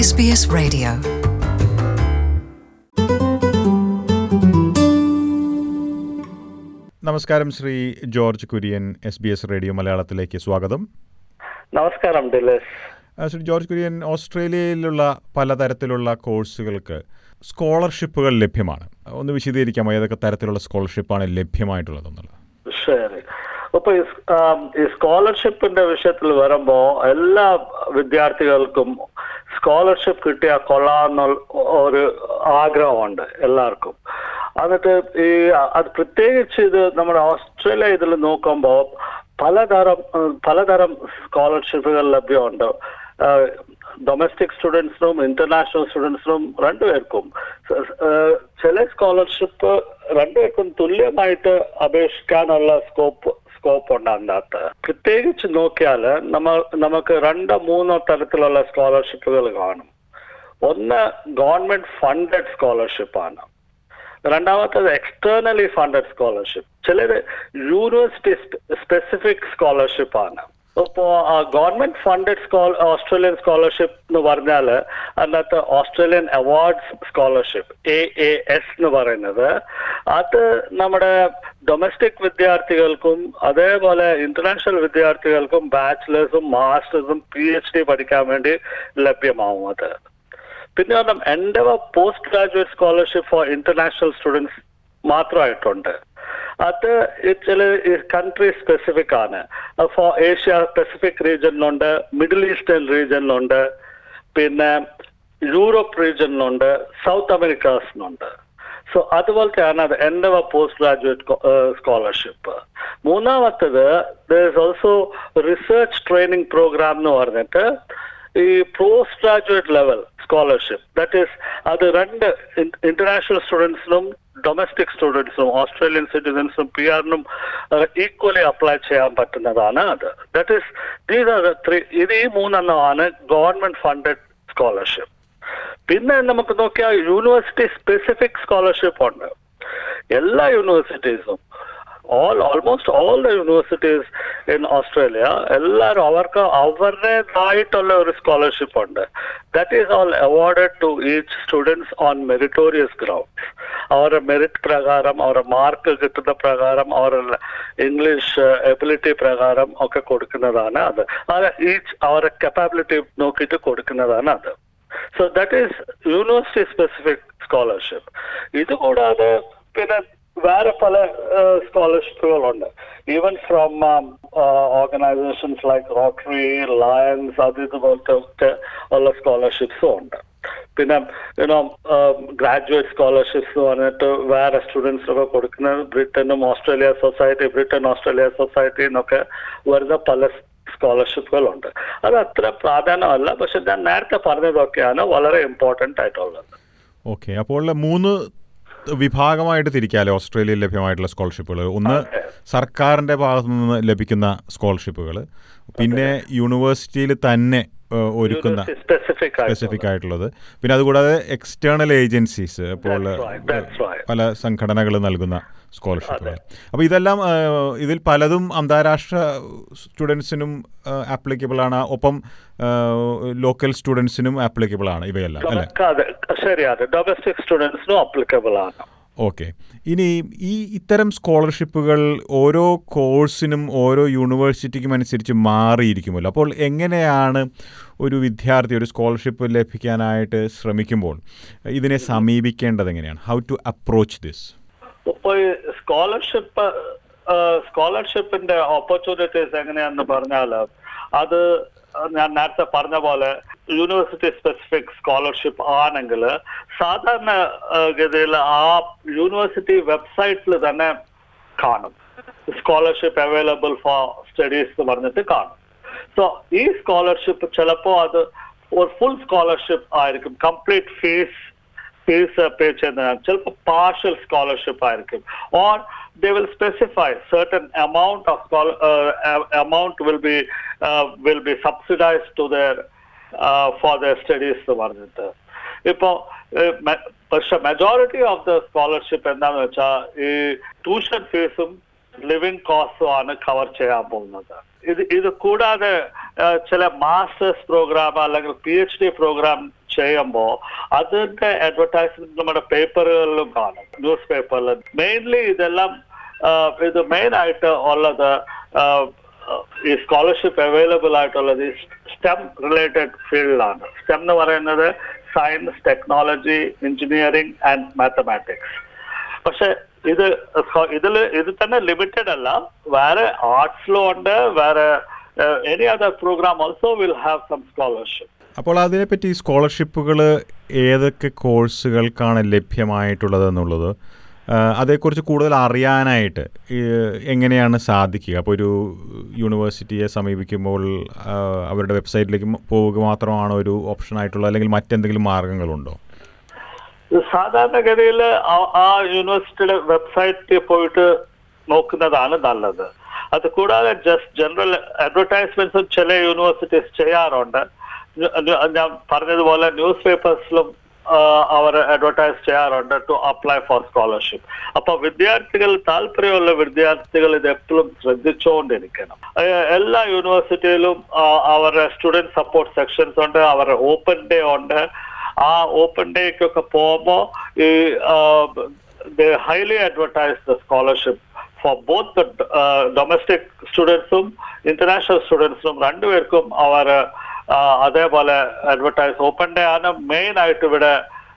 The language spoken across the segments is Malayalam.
SBS Radio. നമസ്കാരം Shri George Kurian S B S radio മലയാളത്തിലേക്ക് സ്വാഗതം നമസ്കാരം ഡിലസ് ആ, ശ്രീ ജോർജ് കുര്യൻ ഓസ്ട്രേലിയയിലുള്ള പലതരത്തിലുള്ള കോഴ്സുകൾക്ക് സ്കോളർഷിപ്പുകൾ ലഭ്യമാണ് ഒന്ന് വിശദീകരിക്കാമോ ഏതൊക്കെ തരത്തിലുള്ള സ്കോളർഷിപ്പാണ് ലഭ്യമായിട്ടുള്ളതെന്നുള്ളത് ശരി അപ്പൊ ഈ സ്- ആം, ഈ സ്കോളർഷിപ്പിന്റെ വിഷയത്തിൽ വരുമ്പോ എല്ലാ വിദ്യാർത്ഥികൾക്കും സ്കോളർഷിപ്പ് കിട്ടിയാൽ കൊള്ളാമെന്നുള്ള ഒരു ആഗ്രഹമുണ്ട് എല്ലാവർക്കും എന്നിട്ട് ഈ അത് പ്രത്യേകിച്ച് ഇത് നമ്മുടെ ഓസ്ട്രേലിയ ഇതിൽ നോക്കുമ്പോൾ പലതരം ഉം, പലതരം സ്കോളർഷിപ്പുകൾ ലഭ്യമുണ്ട് ഡൊമസ്റ്റിക് സ്റ്റുഡൻസിനും ഇന്റർനാഷണൽ സ്റ്റുഡൻസിനും രണ്ടുപേർക്കും സ- സ- ഏഹ് ചില സ്കോളർഷിപ്പ് രണ്ടുപേർക്കും തുല്യമായിട്ട് അപേക്ഷിക്കാനുള്ള സ്കോപ്പ് സ്കോപ്പ് ഉണ്ട് അതിനകത്ത് പ്രത്യേകിച്ച് നോക്കിയാൽ നമ്മൾ നമുക്ക് രണ്ടോ മൂന്നോ തരത്തിലുള്ള സ്കോളർഷിപ്പുകൾ കാണും ഒന്ന് ഗവൺമെന്റ് ഫണ്ടഡ് സ്കോളർഷിപ്പാണ് രണ്ടാമത്തത് എക്സ്റ്റേണലി ഫണ്ടഡ് സ്കോളർഷിപ്പ് ചിലത് യൂണിവേഴ്സിറ്റി സ്പെസിഫിക് സ്കോളർഷിപ്പ് ആണ് ഇപ്പോ government funded schol Australian scholarship എന്ന് പറഞ്ഞാൽ അതിനകത്ത് Australian awards scholarship A A S എന്ന് പറയുന്നത് അത് നമ്മുടെ ഡൊമസ്റ്റിക് വിദ്യാർത്ഥികൾക്കും അതേപോലെ ഇന്റർനാഷണൽ വിദ്യാർത്ഥികൾക്കും ബാച്ചിലേഴ്സും മാസ്റ്റേഴ്സും പി എച്ച് ഡി പഠിക്കാൻ വേണ്ടി ലഭ്യമാവും അത് പിന്നെ പറഞ്ഞാൽ Endeavour post graduate scholarship for international students മാത്രമായിട്ടുണ്ട് അത് ഈ ചില കൺട്രി സ്പെസിഫിക് ആണ് ഫോർ ഏഷ്യ പസഫിക് റീജിയനിലുണ്ട് മിഡിൽ ഈസ്റ്റേൺ റീജിയനിലുണ്ട് പിന്നെ യൂറോപ്പ് റീജിയനിലുണ്ട് സൗത്ത് അമേരിക്കാസിനുണ്ട് സോ അതുപോലത്തെയാണ് അത് എൻഡവർ പോസ്റ്റ് ഗ്രാജുവേറ്റ് സ്കോളർഷിപ്പ് മൂന്നാമത്തത് ഓൾസോ റിസർച്ച് ട്രെയിനിങ് പ്രോഗ്രാം എന്ന് പറഞ്ഞിട്ട് ഈ post graduate level scholarship that is അത് രണ്ട് ഇന്റർനാഷണൽ സ്റ്റുഡൻസിനും ഡൊമസ്റ്റിക് സ്റ്റുഡൻസിനും ഓസ്ട്രേലിയൻ സിറ്റിസൻസിനും പി ആറിനും ഈക്വലി അപ്ലൈ ചെയ്യാൻ പറ്റുന്നതാണ് അത് that is these are three ഇത് ഈ മൂന്നെണ്ണമാണ് ഗവൺമെന്റ് ഫണ്ടഡ് സ്കോളർഷിപ്പ് പിന്നെ നമുക്ക് നോക്കിയാൽ യൂണിവേഴ്സിറ്റി സ്പെസിഫിക് സ്കോളർഷിപ്പ് ഉണ്ട് എല്ലാ യൂണിവേഴ്സിറ്റീസും all almost all the universities in Australia എല്ലാവരും അവർക്ക് അവരുടേതായിട്ടുള്ള ഒരു സ്കോളർഷിപ്പ് ഉണ്ട് that is all awarded to each students on meritorious grounds അവരുടെ മെറിറ്റ് പ്രകാരം അവരുടെ മാർക്ക് കിട്ടുന്ന പ്രകാരം അവരുടെ ഇംഗ്ലീഷ് എബിലിറ്റി പ്രകാരം ഒക്കെ കൊടുക്കുന്നതാണ് അത് അത് ഈച്ച് അവരുടെ കപ്പാബിലിറ്റി നോക്കിയിട്ട് കൊടുക്കുന്നതാണ് അത് so that is university specific scholarship ഇത് കൂടാതെ പിന്നെ വേറെ പല സ്കോളർഷിപ്പുകളുണ്ട് even from organisations like Rotary Lions അത് ഇതുപോലത്തെ ഒക്കെ ഉള്ള സ്കോളർഷിപ്സും ഉണ്ട് പിന്നെ യുനോ ഗ്രാജുവേറ്റ് സ്കോളർഷിപ്സ് എന്ന് പറഞ്ഞിട്ട് വേറെ സ്റ്റുഡൻസിനൊക്കെ കൊടുക്കുന്നത് ബ്രിട്ടനും Australia society Britain Australia society എന്നൊക്കെ വരുന്ന പല സ്കോളർഷിപ്പുകളുണ്ട് അത് അത്ര പ്രാധാന്യമല്ല പക്ഷെ ഞാൻ നേരത്തെ പറഞ്ഞതൊക്കെയാണ് വളരെ ഇമ്പോർട്ടൻ്റ് ആയിട്ടുള്ളത് ഓക്കെ അപ്പോൾ മൂന്ന് വിഭാഗമായിട്ട് തിരിക്കാല്ലേ ഓസ്ട്രേലിയയിൽ ലഭ്യമായിട്ടുള്ള സ്കോളർഷിപ്പുകൾ ഒന്ന് സർക്കാരിൻ്റെ ഭാഗത്തു നിന്ന് ലഭിക്കുന്ന സ്കോളർഷിപ്പുകൾ പിന്നെ യൂണിവേഴ്സിറ്റിയിൽ തന്നെ ഏഹ്, ഒരുക്കുന്ന സ്പെസിഫിക് സ്പെസിഫിക് ആയിട്ടുള്ളത് പിന്നെ അതുകൂടാതെ എക്സ്റ്റേണൽ ഏജൻസീസ് ഇപ്പോൾ That's right, that's right. പല സംഘടനകൾ നൽകുന്ന സ്കോളർഷിപ്പുകൾ അപ്പോൾ ഇതെല്ലാം ആ, ഇതിൽ പലതും അന്താരാഷ്ട്ര സ്റ്റുഡൻസിനും ആപ്ലിക്കബിൾ ആണ് ഒപ്പം ലോക്കൽ സ്റ്റുഡൻസിനും ആപ്ലിക്കബിൾ ആണ് ഇവയെല്ലാം അല്ലേ അതെ ശരിയാണ് ഡൊമസ്റ്റിക് സ്റ്റുഡൻസിനും അപ്ലിക്കബിൾ ആണ് ഓക്കെ ഇനി ഈ ഇത്തരം സ്കോളർഷിപ്പുകൾ ഓരോ കോഴ്സിനും ഓരോ യൂണിവേഴ്സിറ്റിക്കും അനുസരിച്ച് മാറിയിരിക്കുമല്ലോ അപ്പോൾ എങ്ങനെയാണ് ഒരു വിദ്യാർത്ഥി ഒരു സ്കോളർഷിപ്പ് ലഭിക്കാനായിട്ട് ശ്രമിക്കുമ്പോൾ ഇതിനെ സമീപിക്കേണ്ടത് എങ്ങനെയാണ് ഹൗ ടു അപ്രോച്ച് ദിസ് ഇപ്പൊ ഈ സ്കോളർഷിപ്പ് സ്കോളർഷിപ്പിന്റെ ഓപ്പർച്യൂണിറ്റീസ് എങ്ങനെയാന്ന് പറഞ്ഞാൽ അത് ഞാൻ നേരത്തെ പറഞ്ഞ പോലെ യൂണിവേഴ്സിറ്റി സ്പെസിഫിക് സ്കോളർഷിപ്പ് ആണെങ്കിൽ സാധാരണ ആ, ഗതിയിൽ ആ യൂണിവേഴ്സിറ്റി വെബ്സൈറ്റിൽ തന്നെ കാണും സ്കോളർഷിപ്പ് അവൈലബിൾ ഫോർ സ്റ്റഡീസ് എന്ന് പറഞ്ഞിട്ട് കാണും സോ ഈ സ്കോളർഷിപ്പ് ചിലപ്പോ അത് ഒരു ഫുൾ സ്കോളർഷിപ്പ് ആയിരിക്കും കംപ്ലീറ്റ് ഫീസ് ഫീസ് പേ ചെയ്യുന്നതാണ് ചിലപ്പോൾ പാർഷ്യൽ സ്കോളർഷിപ്പ് ആയിരിക്കും or they will specify certain amount of schol- uh, a- amount will be uh, will be subsidized to their uh, for their studies എന്ന് പറഞ്ഞിട്ട് ഇപ്പോ ഏഹ്, മെ- പക്ഷെ മെജോറിറ്റി ഓഫ് ദ സ്കോളർഷിപ്പ് എന്താന്ന് വെച്ചാൽ ഈ ട്യൂഷൻ ഫീസും ലിവിംഗ് കോസ്റ്റും ആണ് കവർ ചെയ്യാൻ പോകുന്നത് ഇത് ഇത് കൂടാതെ ആ, ചില മാസ്റ്റേഴ്സ് പ്രോഗ്രാം അല്ലെങ്കിൽ പി എച്ച് ഡി പ്രോഗ്രാം ചെയ്യുമ്പോൾ അതിന്റെ അഡ്വർടൈസ്മെന്റ് നമ്മുടെ പേപ്പറുകളിലും കാണും ന്യൂസ് പേപ്പറിലും മെയിൻലി ഇതെല്ലാം ആ, ഇത് മെയിൻ ആയിട്ട് ഉള്ളത് ആ, ഈ സ്കോളർഷിപ്പ് അവൈലബിൾ ആയിട്ടുള്ളത് ഈ സ്റ്റെം റിലേറ്റഡ് ഫീൽഡിലാണ് സ്റ്റെം എന്ന് പറയുന്നത് science technology engineering and mathematics പക്ഷെ ഇത് ഇതിൽ ഇത് തന്നെ ലിമിറ്റഡ് അല്ല വേറെ ആർട്സിലും ഉണ്ട് വേറെ any other programme also will have some scholarship അപ്പോൾ അതിനെപ്പറ്റി സ്കോളർഷിപ്പുകൾ ഏതൊക്കെ കോഴ്സുകൾക്കാണ് ലഭ്യമായിട്ടുള്ളത് എന്നുള്ളത് ആ, അതേക്കുറിച്ച് കൂടുതൽ അറിയാനായിട്ട് ഈ എങ്ങനെയാണ് സാധിക്കുക അപ്പോൾ ഒരു യൂണിവേഴ്സിറ്റിയെ സമീപിക്കുമ്പോൾ ആ, അവരുടെ വെബ്സൈറ്റിലേക്ക് മ- പോവുക മാത്രമാണോ ഒരു ഓപ്ഷൻ ആയിട്ടുള്ളത് അല്ലെങ്കിൽ മറ്റെന്തെങ്കിലും മാർഗങ്ങളുണ്ടോ സാധാരണഗതിയിൽ ആ യൂണിവേഴ്സിറ്റിയുടെ വെബ്സൈറ്റിൽ പോയിട്ട് നോക്കുന്നതാണ് നല്ലത് അത് കൂടാതെ ജസ്റ്റ് ജനറൽ അഡ്വർടൈസ്മെന്റ്സും ചില യൂണിവേഴ്സിറ്റീസ് ചെയ്യാറുണ്ട് ഞ- ഞ- ഞാൻ പറഞ്ഞതുപോലെ ന്യൂസ് പേപ്പേഴ്സിലും അവർ അഡ്വർടൈസ് ചെയ്യാറുണ്ട് ടു അപ്ലൈ ഫോർ സ്കോളർഷിപ്പ് അപ്പൊ വിദ്യാർത്ഥികൾ താല്പര്യമുള്ള വിദ്യാർത്ഥികൾ ഇത് എപ്പോഴും ശ്രദ്ധിച്ചുകൊണ്ടിരിക്കണം ഏഹ് എല്ലാ യൂണിവേഴ്സിറ്റിയിലും ആ, അവരുടെ സ്റ്റുഡന്റ് സപ്പോർട്ട് സെക്ഷൻസ് ഉണ്ട് അവരുടെ ഓപ്പൺ ഡേ ഉണ്ട് ആ ഓപ്പൺ ഡേക്കൊക്കെ പോകുമ്പോൾ ഈ highly advertise the scholarship for both domestic സ്റ്റുഡൻസും ഇന്റർനാഷണൽ സ്റ്റുഡൻസിനും രണ്ടുപേർക്കും അവർ അതേപോലെ അഡ്വർടൈസ് ഓപ്പൺ ഡേ ആണ് മെയിൻ ആയിട്ട് ഇവിടെ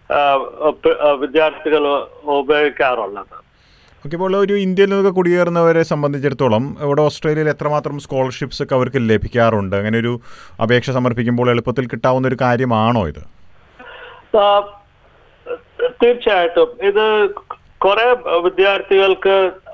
വിദ്യാർത്ഥികൾ ഉപയോഗിക്കാറുള്ളത് ഓക്കെ ഇപ്പോൾ ഒരു ഇന്ത്യയിൽ നിന്നൊക്കെ കുടിയേറുന്നവരെ സംബന്ധിച്ചിടത്തോളം ഇവിടെ ഓസ്ട്രേലിയയിൽ എത്രമാത്രം സ്കോളർഷിപ്സ് ഒക്കെ അവർക്ക് ലഭിക്കാറുണ്ട് അങ്ങനെ ഒരു അപേക്ഷ സമർപ്പിക്കുമ്പോൾ എളുപ്പത്തിൽ കിട്ടാവുന്ന ഒരു കാര്യമാണോ ഇത് ആ, തീർച്ചയായിട്ടും ഇത് കുറെ വിദ്യാർത്ഥികൾക്ക്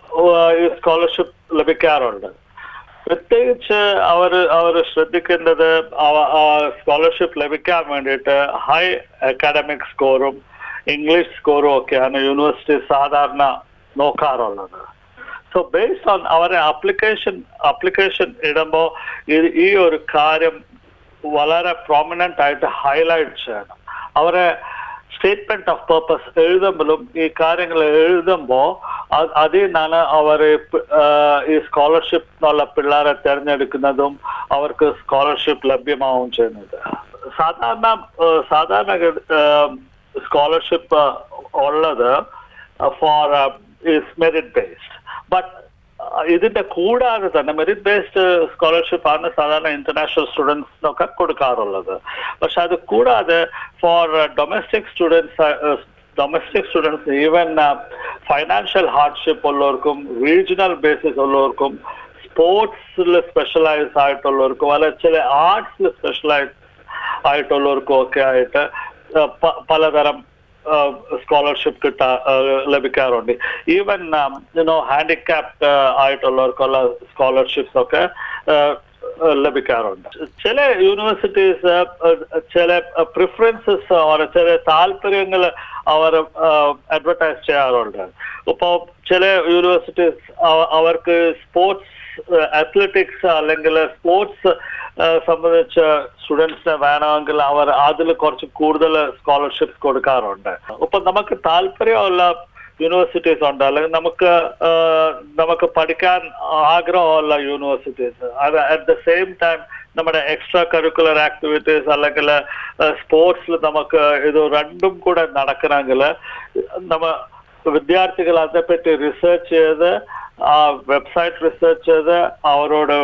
ഈ സ്കോളർഷിപ്പ് ലഭിക്കാറുണ്ട് പ്രത്യേകിച്ച് അവർ അവർ ശ്രദ്ധിക്കേണ്ടത് സ്കോളർഷിപ്പ് ലഭിക്കാൻ വേണ്ടിയിട്ട് ഹൈ അക്കാഡമിക് സ്കോറും ഇംഗ്ലീഷ് സ്കോറും ഒക്കെയാണ് യൂണിവേഴ്സിറ്റി സാധാരണ നോക്കാറുള്ളത് സോ ബേസ്ഡ് ഓൺ അവരെ അപ്ലിക്കേഷൻ അപ്ലിക്കേഷൻ ഇടുമ്പോൾ ഈ ഒരു കാര്യം വളരെ പ്രോമിനന്റ് ആയിട്ട് ഹൈലൈറ്റ് ചെയ്യണം അവരെ സ്റ്റേറ്റ്മെന്റ് ഓഫ് പർപ്പസ് എഴുതുമ്പോഴും ഈ കാര്യങ്ങൾ എഴുതുമ്പോൾ അതിൽ നിന്നാണ് അവർ ഈ സ്കോളർഷിപ്പ് എന്നുള്ള പിള്ളേരെ തിരഞ്ഞെടുക്കുന്നതും അവർക്ക് സ്കോളർഷിപ്പ് ലഭ്യമാവും ചെയ്യുന്നത് സാധാരണ ഏഹ്, സാധാരണ സ്കോളർഷിപ്പ് ഉള്ളത് for is merit based but ഇതിന്റെ കൂടാതെ തന്നെ മെറിറ്റ് ബേസ്ഡ് സ്കോളർഷിപ്പ് ആണ് സാധാരണ ഇന്റർനാഷണൽ സ്റ്റുഡൻസിനൊക്കെ കൊടുക്കാറുള്ളത് പക്ഷെ അത് കൂടാതെ for domestic students domestic students even financial hardship ഉള്ളവർക്കും റീജിയണൽ ബേസിസ് ഉള്ളവർക്കും സ്പോർട്സിൽ സ്പെഷ്യലൈസ് ആയിട്ടുള്ളവർക്കും അല്ലെ ചില ആർട്സിൽ സ്പെഷ്യലൈസ് ആയിട്ടുള്ളവർക്കും ഒക്കെ ആയിട്ട് ആ, പ- പലതരം സ്കോളർഷിപ്പ് കിട്ടാ ആ, ലഭിക്കാറുണ്ട് ഈവൻ യുനോ ഹാൻഡിക്യാപ്ഡ് ആയിട്ടുള്ളവർക്കുള്ള സ്കോളർഷിപ്സ് ഒക്കെ ആ, ആ, ലഭിക്കാറുണ്ട് ചില യൂണിവേഴ്സിറ്റീസ് ചില പ്രിഫറൻസസ് ചില താല്പര്യങ്ങൾ അവർ അഡ്വർടൈസ് ചെയ്യാറുണ്ട് ഇപ്പോൾ ചില യൂണിവേഴ്സിറ്റീസ് അവർക്ക് സ്പോർട്സ് അത്ലറ്റിക്സ് അല്ലെങ്കിൽ സ്പോർട്സ് സംബന്ധിച്ച സ്റ്റുഡൻസിനെ വേണമെങ്കിൽ അവർ അതിൽ കുറച്ച് കൂടുതൽ സ്കോളർഷിപ്സ് കൊടുക്കാറുണ്ട് ഇപ്പൊ നമുക്ക് താല്പര്യമുള്ള യൂണിവേഴ്സിറ്റീസ് ഉണ്ട് അല്ലെങ്കിൽ നമുക്ക് ആ, നമുക്ക് പഠിക്കാൻ ആഗ്രഹമുള്ള യൂണിവേഴ്സിറ്റീസ് അത് അറ്റ് ദ സെയിം ടൈം നമ്മുടെ എക്സ്ട്രാ കരിക്കുലർ ആക്ടിവിറ്റീസ് അല്ലെങ്കിൽ സ്പോർട്സിൽ നമുക്ക് ഇത് രണ്ടും കൂടെ നടക്കണമെങ്കിൽ നമ്മ വിദ്യാർത്ഥികൾ അതിനെപ്പറ്റി റിസർച്ച് ചെയ്ത് ആ വെബ്സൈറ്റ് റിസർച്ച് ചെയ്ത് അവരോട്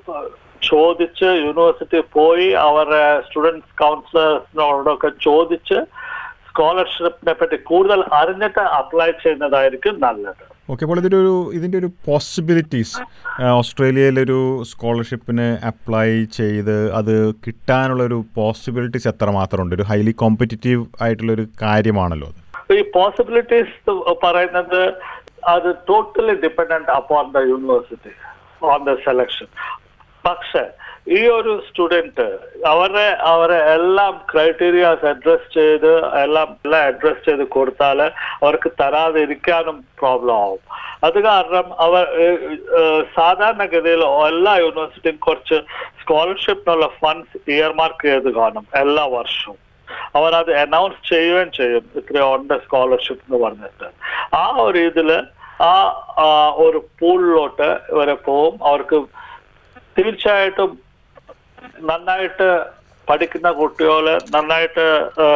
ചോദിച്ച് യൂണിവേഴ്സിറ്റി പോയി അവരുടെ സ്റ്റുഡൻസ് കൗൺസിലേഴ്സിനോടൊക്കെ ചോദിച്ച് സ്കോളർഷിപ്പിനെ പറ്റി കൂടുതൽ അറിഞ്ഞിട്ട് അപ്ലൈ ചെയ്യുന്നതായിരിക്കും നല്ലത് ഓക്കെ അപ്പോൾ ഇതിൻ്റെ ഒരു ഇതിൻ്റെ ഒരു പോസിബിലിറ്റീസ് ഓസ്ട്രേലിയയിലൊരു സ്കോളർഷിപ്പിന് അപ്ലൈ ചെയ്ത് അത് കിട്ടാനുള്ളൊരു പോസിബിലിറ്റീസ് എത്രമാത്രമുണ്ട് ഒരു ഹൈലി കോമ്പറ്റിറ്റീവ് ആയിട്ടുള്ളൊരു കാര്യമാണല്ലോ അത് ഈ പോസിബിലിറ്റീസ് പറയുന്നത് അത് totally dependent upon the university on the selection പക്ഷെ ഈ ഒരു സ്റ്റുഡന്റ് അവരെ അവരെ എല്ലാം ക്രൈറ്റീരിയാസ് അഡ്രസ് ചെയ്ത് എല്ലാം എല്ലാം അഡ്രസ് ചെയ്ത് കൊടുത്താൽ അവർക്ക് തരാതെ ഇരിക്കാനും പ്രോബ്ലം ആവും അത് കാരണം അവർ ഏഹ്, ഏഹ്, സാധാരണഗതിയിൽ എല്ലാ യൂണിവേഴ്സിറ്റിയും കുറച്ച് സ്കോളർഷിപ്പിനുള്ള ഫണ്ട്സ് ഇയർ മാർക്ക് ചെയ്ത് കാണും എല്ലാ വർഷവും അവർ അത് അനൗൺസ് ചെയ്യുകയും ചെയ്യും ഇത്രയും ഉണ്ട് സ്കോളർഷിപ്പ് എന്ന് പറഞ്ഞിട്ട് ആ ഒരു ഇതില് ആ ആ, ഒരു പൂളിലോട്ട് ഇവരെ പോവും അവർക്ക് തീർച്ചയായിട്ടും നന്നായിട്ട് പഠിക്കുന്ന കുട്ടികൾ നന്നായിട്ട്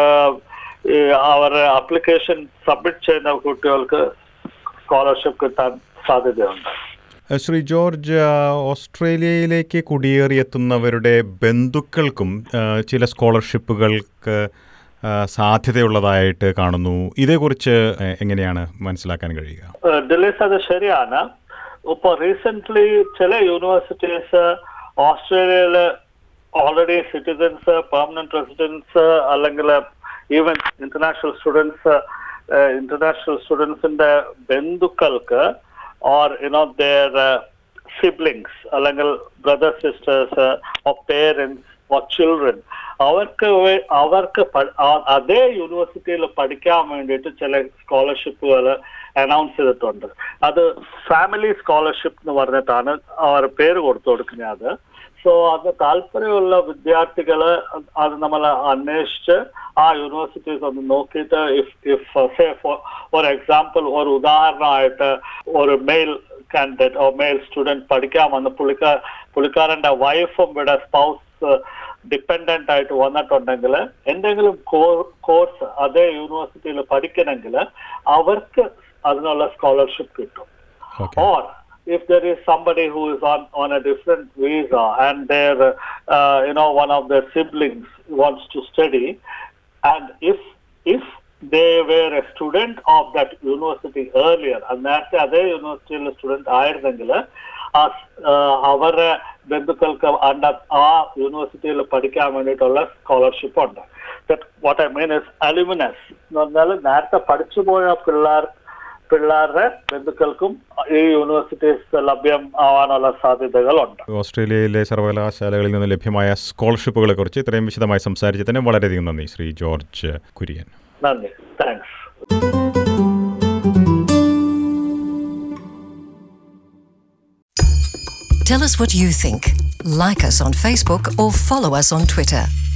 അവരുടെ അപ്ലിക്കേഷൻ സബ്മിറ്റ് ചെയ്യുന്ന കുട്ടികൾക്ക് സ്കോളർഷിപ്പ് കിട്ടാൻ സാധ്യതയുണ്ട് ഏഹ് ശ്രീ ജോർജ് ആ, ഓസ്ട്രേലിയയിലേക്ക് കുടിയേറിയെത്തുന്നവരുടെ ബന്ധുക്കൾക്കും ആ, ചില സ്കോളർഷിപ്പുകൾക്ക് ആ, സാധ്യതയുള്ളതായിട്ട് കാണുന്നു ഇതേക്കുറിച്ച് ഏഹ്, എങ്ങനെയാണ് മനസ്സിലാക്കാൻ കഴിയുക ഡിലീസ് അത് ശരിയാണ് ഇപ്പൊ റീസെന്റ് ചില യൂണിവേഴ്സിറ്റീസ് ഓസ്ട്രേലിയയില് ഓൾറെഡി സിറ്റിസൻസ് പെർമനന്റ് റെസിഡൻസ് അല്ലെങ്കിൽ ഈവൻ ഇന്റർനാഷണൽ സ്റ്റുഡൻസ് ഇന്റർനാഷണൽ സ്റ്റുഡൻസിന്റെ ബന്ധുക്കൾക്ക് ഓർ യുനോ ദർ സിബ്ലിങ്സ് അല്ലെങ്കിൽ brother sisters or parents or children അവർക്ക് വേ- അവർക്ക് പ- ആ- അതേ യൂണിവേഴ്സിറ്റിയിൽ പഠിക്കാൻ വേണ്ടിയിട്ട് ചില സ്കോളർഷിപ്പുകൾ അനൗൺസ് ചെയ്തിട്ടുണ്ട് അത് ഫാമിലി സ്കോളർഷിപ്പ് എന്ന് പറഞ്ഞിട്ടാണ് അവർ പേര് കൊടുത്തു കൊടുക്കുന്നത് അത് സോ അത് താല്പര്യമുള്ള വിദ്യാർത്ഥികള് അത് നമ്മൾ അന്വേഷിച്ച് ആ യൂണിവേഴ്സിറ്റീസ് ഒന്ന് നോക്കിയിട്ട് if if say for example ഒരു ഉദാഹരണമായിട്ട് ഒരു male candidate or male student പഠിക്കാൻ വന്ന് പുള്ളിക്കാ പുള്ളിക്കാരന്റെ വൈഫും ഇവിടെ സ്പൗസ് ഡിപ്പെൻഡന്റ് ആയിട്ട് വന്നിട്ടുണ്ടെങ്കിൽ എന്തെങ്കിലും കോഴ്സ് അതേ യൂണിവേഴ്സിറ്റിയിൽ പഠിക്കണമെങ്കിൽ അവർക്ക് അതിനുള്ള സ്കോളർഷിപ്പ് കിട്ടും okay or if there is somebody who is on, on a different visa and their, uh, you know, one of their siblings wants to study, and if if they were a student of that university earlier, and നേരത്തെ അതേ യൂണിവേഴ്സിറ്റിയിലെ സ്റ്റുഡന്റ് ആയിരുന്നെങ്കിൽ ആ അവരുടെ ബന്ധുക്കൾക്ക് അണ്ട ആ യൂണിവേഴ്സിറ്റിയിൽ പഠിക്കാൻ വേണ്ടിയിട്ടുള്ള സ്കോളർഷിപ്പ് ഉണ്ട് what I mean is alumnus എന്ന് പറഞ്ഞാൽ നേരത്തെ പഠിച്ചു പോയ പിള്ളേർ പിള്ളേരുടെ ബന്ധുക്കൾക്കും ഈ യൂണിവേഴ്സിറ്റീസ് ലഭ്യം ആവാനുള്ള സാധ്യതകളുണ്ട് ഓസ്ട്രേലിയയിലെ സർവകലാശാലകളിൽ നിന്ന് ലഭ്യമായ സ്കോളർഷിപ്പുകളെ കുറിച്ച് ഇത്രയും വിശദമായി സംസാരിച്ചതിന് വളരെയധികം നന്ദി ശ്രീ ജോർജ് കുര്യൻ നന്ദി thanks Tell us what you think. Like us on Facebook or follow us on Twitter.